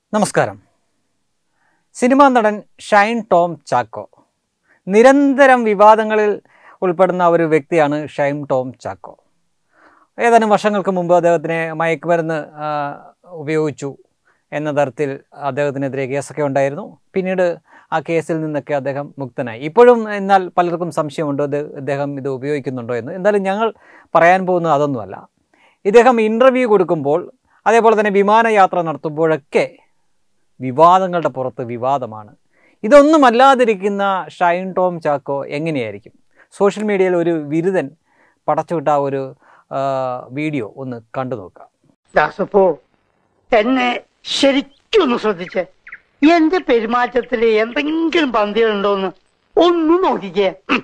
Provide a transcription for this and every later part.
നമസ്കാരം സിനിമാ നടൻ ഷൈൻ ടോം ചാക്കോ നിരന്തരം വിവാദങ്ങളിൽ ഉൾപ്പെടുന്ന ഒരു വ്യക്തിയാണ് ഷൈൻ ടോം ചാക്കോ ഏതാനും വർഷങ്ങൾക്ക് മുമ്പ് അദ്ദേഹത്തിനെ മയക്കുമരുന്ന് ആ, ഉപയോഗിച്ചു എന്ന തരത്തിൽ അദ്ദേഹത്തിനെതിരെ കേസൊക്കെ ഉണ്ടായിരുന്നു പിന്നീട് ആ കേസിൽ നിന്നൊക്കെ അദ്ദേഹം മുക്തനായി ഇപ്പോഴും എന്നാൽ പലർക്കും സംശയമുണ്ടോ ഇത് ഇദ്ദേഹം ഇത് ഉപയോഗിക്കുന്നുണ്ടോ എന്ന് എന്തായാലും ഞങ്ങൾ പറയാൻ പോകുന്നത് അതൊന്നുമല്ല ഇദ്ദേഹം ഇൻ്റർവ്യൂ കൊടുക്കുമ്പോൾ അതേപോലെ തന്നെ വിമാനയാത്ര നടത്തുമ്പോഴൊക്കെ വിവാദങ്ങളുടെ പുറത്ത് വിവാദമാണ് ഇതൊന്നും അല്ലാതിരിക്കുന്ന ഷൈൻ ടോം ചാക്കോ എങ്ങനെയായിരിക്കും സോഷ്യൽ മീഡിയയിൽ ഒരു ബിരുദൻ പടച്ചുവിട്ട ഒരു ആ, വീഡിയോ ഒന്ന് കണ്ടു നോക്കാം ദാസപ്പോ എന്നെ ശരിക്കും ഒന്ന് ശ്രദ്ധിച്ചേ എന്റെ പെരുമാറ്റത്തില് എന്തെങ്കിലും പന്തികളുണ്ടോന്ന് ഒന്ന് നോക്കിക്കേ ഉം.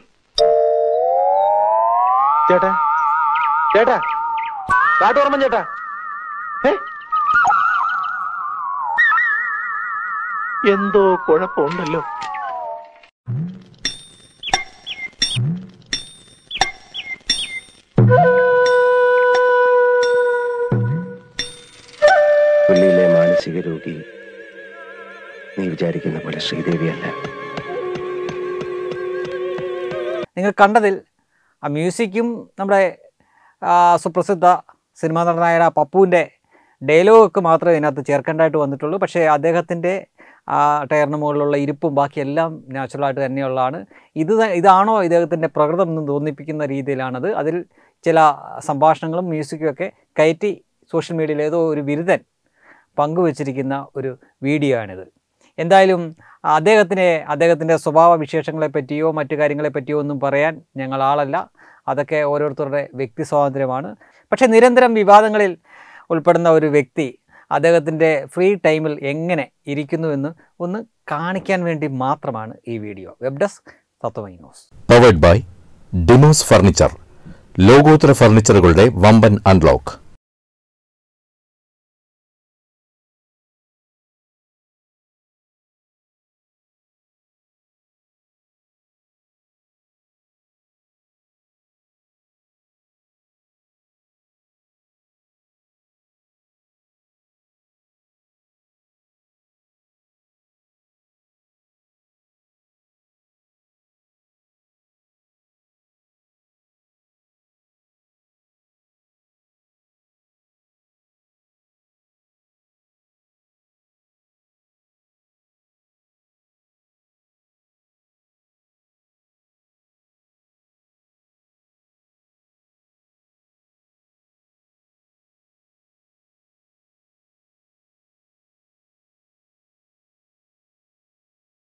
ചേട്ടാ ചേട്ടാ കാട്ടോർമ്മൻ ചേട്ടാ ഏ? എന്തോ കുഴപ്പമുണ്ടല്ലോ പുള്ളിയിലെ മാനസിക രോഗി നീ വിചാരിക്കുന്ന പോലെ ശ്രീദേവിയല്ല നിങ്ങൾ കണ്ടതിൽ ആ മ്യൂസിക്കും നമ്മുടെ ആ, സുപ്രസിദ്ധ സിനിമാ നടനായ ആ പപ്പുവിൻ്റെ ഡയലോഗൊക്കെ മാത്രമേ ഇതിനകത്ത് ചേർക്കേണ്ടതായിട്ട് വന്നിട്ടുള്ളൂ പക്ഷേ അദ്ദേഹത്തിൻ്റെ ആ ടയറിന് മുകളിലുള്ള ഇരിപ്പും ബാക്കിയെല്ലാം നാച്ചുറലായിട്ട് തന്നെയുള്ളതാണ് ഇത് ത- ഇതാണോ ഇദ്ദേഹത്തിൻ്റെ പ്രകൃതം എന്ന് തോന്നിപ്പിക്കുന്ന രീതിയിലാണത് അതിൽ ചില സംഭാഷണങ്ങളും മ്യൂസിക്കും ഒക്കെ കയറ്റി സോഷ്യൽ മീഡിയയിൽ ഏതോ ഒരു ബിരുദൻ പങ്കുവച്ചിരിക്കുന്ന ഒരു വീഡിയോ ആണിത് എന്തായാലും അദ്ദേഹത്തിനെ അദ്ദേഹത്തിൻ്റെ സ്വഭാവ വിശേഷങ്ങളെ പറ്റിയോ മറ്റു കാര്യങ്ങളെ പറ്റിയോ ഒന്നും പറയാൻ ഞങ്ങൾ ആളല്ല അതൊക്കെ ഓരോരുത്തരുടെ വ്യക്തി സ്വാതന്ത്ര്യമാണ് പക്ഷേ നിരന്തരം വിവാദങ്ങളിൽ ഉൾപ്പെടുന്ന ഒരു വ്യക്തി അദ്ദേഹത്തിൻ്റെ ഫ്രീ ടൈമിൽ എങ്ങനെ ഇരിക്കുന്നുവെന്ന് ഒന്ന് കാണിക്കാൻ വേണ്ടി മാത്രമാണ് ഈ video web desk Tatwamayi news powered by ഡിമോസ് ഫർണിച്ചർ ലോകോത്തര ഫർണിച്ചറുകളുടെ വമ്പൻ അൺലോക്ക്